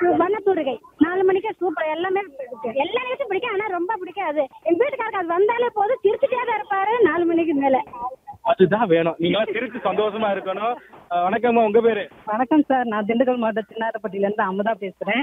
வண்ணத்தூரிகை நாலு மணிக்கு சூப்பர் எல்லாமே பிடிக்கும் எல்லா நிகழ்ச்சியும் பிடிக்கும் ஆனா ரொம்ப பிடிக்காது எங்க வீட்டுக்காரருக்கு அது வந்தாலே போதும் சிரிச்சுட்டே தான் இருப்பாரு நாலு மணிக்கு மேல அதுதான் வேணும் நீங்க சிரிச்சு சந்தோஷமா இருக்கணும் அஹ் வணக்கம்மா உங்க பேரு வணக்கம் சார் நான் திண்டுக்கல் மாவட்டம் சின்னாரப்பட்டியில இருந்து அமுதா பேசுறேன்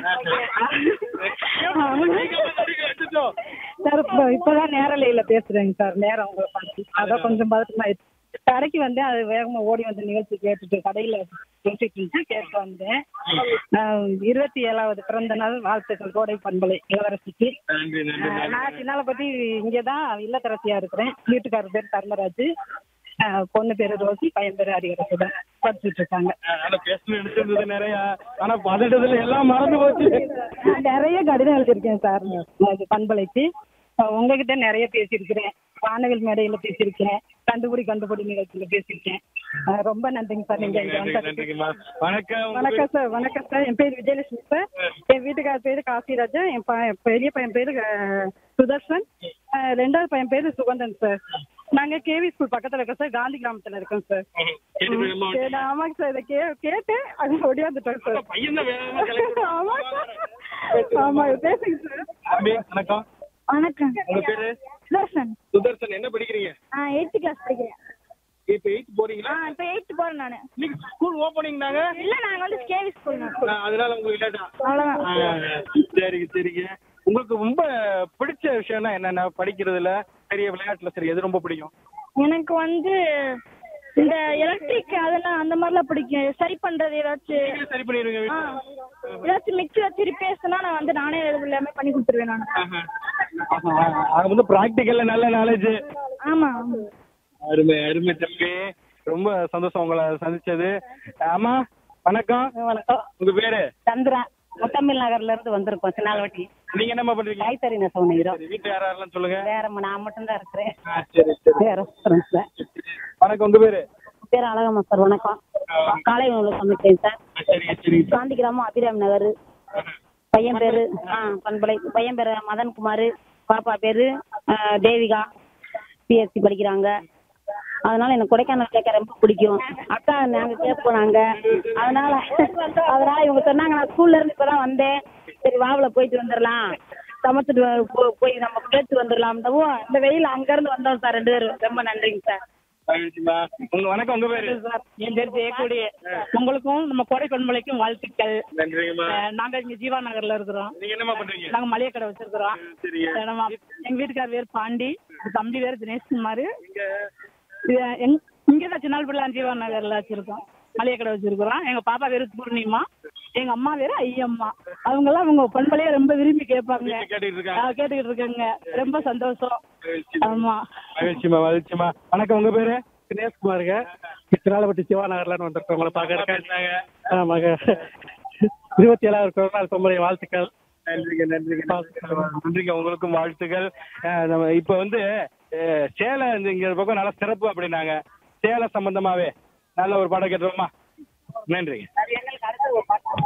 சார் இப்போ இப்பதான் நேரலையில பேசுறேங்க சார் நேரம் உங்களை பார்த்து அதான் கொஞ்சம் பதட்டமாயிடுச்சு கடைக்கு வந்து அது வேகமா ஓடி வந்த நிகழ்ச்சி கேட்டுட்டு கடையில பேசிட்டு இருந்துச்சு கேட்டு வந்தேன் ஆஹ் இருபத்தி ஏழாவது பிறந்த நாள் வாழ்த்துக்கள் கோடை பண்பலை இளவரசிக்கு நன்றி நன்றி ஆஹ் நான் சின்னாலப்பட்டி இங்கதான் இல்லத்தரசியா இருக்கிறேன் வீட்டுக்காரர் பேர் தர்மராஜ் ஆஹ் பொண்ணு பேரு ரோசி பையன் பேரு ஹரிகரசுடன் படிச்சுட்டு இருக்காங்க ஆனா பேசணும் நினைச்சிருந்தது நிறைய ஆனா பதட்டத்துல எல்லாம் மறந்து போச்சு நான் நிறைய கடிதம் எழுதியிருக்கேன் சார் அது பண்பலைக்கு அஹ் உங்ககிட்ட நிறைய பேசியிருக்கிறேன் வானவில் மேடையில பேசியிருக்கேன் கண்டுபிடி கண்டுபிடி நிகழ்ச்சியில பேசியிருக்கேன் அஹ் ரொம்ப நன்றிங்க சார் நீங்க இங்க நன்றி வந்ததுக்கு. நன்றிங்கம்மா வணக்கம் உங்க வணக்கம் சார் வணக்கம் சார் என் பேர் விஜயலட்சுமி சார் என் வீட்டுக்கார பேரு காசிராஜா என் ப- பெரிய பையன் பேரு அஹ், சுதர்ஷன் அஹ், ரெண்டாவது பையன் பேரு சுகந்தன் சார் நாங்க கேவி ஸ்கூல் பக்கத்துல இருக்கோம் சார் காந்தி கிராமத்துல இருக்கோம் சார் கேட்டுக்கோங்கம்மா. சரி, ஆமாங்க சார் இதை கே கேட்டேன் அது ஓடியாந்துட்டோம் சார் பையன் தான் வேகமா கிளம்பி ஆமா ஆமா பேசுங்க சார் தம்பி வணக்கம் வணக்கம் உங்க பேரு சுதர்ஷன் சுதர்சன் என்ன படிக்கிறீங்க ஆ எயித்து கிளாஸ் படிக்கிறேன் இப்ப எயித் போறீங்களா ஆ இப்போ எயித்து போறேன் நானு இன்னைக்கு ஸ்கூல் ஓபனிங் தாங்க இல்ல நாங்க வந்து கேவி ஸ்கூல் ஆ, அதனால உங்களுக்கு லேட்டா அவ்வளவுதான் சரிங்க சரிங்க உங்களுக்கு ரொம்ப பிடிச்ச விஷயம்னா என்னென்ன படிக்கிறதுல சரி விளையாட்டுல சரி எது ரொம்ப பிடிக்கும் எனக்கு வந்து இந்த எலக்ட்ரிக் அதெல்லாம் அந்த மாதிரிலாம் பிடிக்கும் சரி பண்றது ஏதாச்சும் நீங்களே சரி பண்ணிடுவீங்க ஆ, வீட்டுல? ஏதாச்சும் மிக்சி வச்சு ரிப்பேர்ஸ்னா நான் வந்து நானே எல்லாமே பண்ணி கொடுத்துருவேன் நான் ஆஹா. ஆஹா. அது வந்து ப்ராக்டிக்கல்ல நல்ல நாலேஜ் ஆமா ஆமா. அருமை அருமை தம்பி ரொம்ப சந்தோஷம் உங்களை சந்திச்சது ஆமா வணக்கம் வணக்கம் உங்க பேரு சந்திரா முத்தமிழ் நகர்ல இருந்து வந்திருக்கோம் சின்னாலவட்டி நீங்க என்னம்மா பண்றீங்க கைத்தறி நெசவு நெய்கிறோம் சரி, வீட்டுல யார் யாரெல்லாம் சொல்லுங்க வேற நான் மட்டும்தான் இருக்கிறேன் ஆ, சரி சரி வேற ஒருத்தரும் இல்ல. வணக்கம் உங்க பேரு பேர் அழகம்மா சார் வணக்கம் காலை உணவு சமைச்சேன் சார் ஆ, சரிங்க சரிங்க காந்தி கிராமம் அபிராம் நகர் பையன் பேரு ஆ பண்பலை பையன் பேரு மதன்குமார் பாப்பா பேரு ஆ, தேவிகா பிஎஸ்சி படிக்கிறாங்க அதனால எனக்கு கொடைக்கானல் கேட்க ரொம்ப பிடிக்கும் அக்கா நாங்க கேட்போம் நாங்க அதனால அதனால இவங்க சொன்னாங்க நான் ஸ்கூல்ல இருந்து இப்பதான் வந்தேன் சரி வாவல போயிட்டு வந்துடலாம் சமைச்சிட்டு வ- போ- போய் நம்ம கேட்டு வந்துடலாம்னவும் இந்த வெயில் அங்க இருந்து வந்தோம் சார் ரெண்டு பேரும் ரொம்ப நன்றிங்க சார் மகிழ்ச்சிம்மா. உங்க வணக்கம் உங்க பேரு சார் என் பேர் ஜெயக்கொடி உங்களுக்கும் நம்ம கோடை பண்பலைக்கும் வாழ்த்துக்கள் நன்றிங்கம்மா அஹ் நாங்க இங்க ஜீவா நகர்ல இருக்கிறோம் நீங்க என்னம்மா பண்றீங்க நாங்க மளிகை கடை வச்சிருக்கிறோம் சரிங்க அஹ் நம்ம எங்க வீட்டுக்கார் பேர் பாண்டி தம்பி பேர் தினேஷ்குமார் இங்க இங்கதான் சின்னால்பள்ளம் ஜீவா நகர்ல வச்சிருக்கோம் மளிகை கடை வச்சிருக்கிறோம் எங்க பாப்பா பேரு பூர்ணிமா எங்க அம்மா பேரு ஐயம்மா அவங்க எல்லாம் அவங்க பண்பலையே ரொம்ப விரும்பி கேட்பாங்க வீட்டுல கேட்டுட்டு இருக்காங்க அஹ் கேட்டுக்கிட்டு இருக்காங்க ரொம்ப சந்தோஷம் ஆமா மகிழ்ச்சிமா மகிழ்ச்சிமா வணக்கம் உங்க பேரு தினேஷ்குமாருங்க திருநாளப்பட்டி சிவா நகர்லன்னு வந்திருக்கோம் உங்களை பார்க்கறதுக்காக ஆமாங்க இருபத்தி ஏழாவது பிறந்தநாள் பொம்பளை வாழ்த்துக்கள் நன்றிங்க நன்றிங்க நன்றிங்க உங்களுக்கும் வாழ்த்துக்கள் அஹ் நம்ம இப்போ வந்து அஹ் சேலம் இந்த இங்க பக்கம் நல்ல சிறப்பு அப்படின்னாங்க சேலம் சம்பந்தமாவே நல்ல ஒரு பாடம் கேட்டுருவோமா நன்றிங்க எங்களுக்கு அடுத்த ஒரு பாட்டு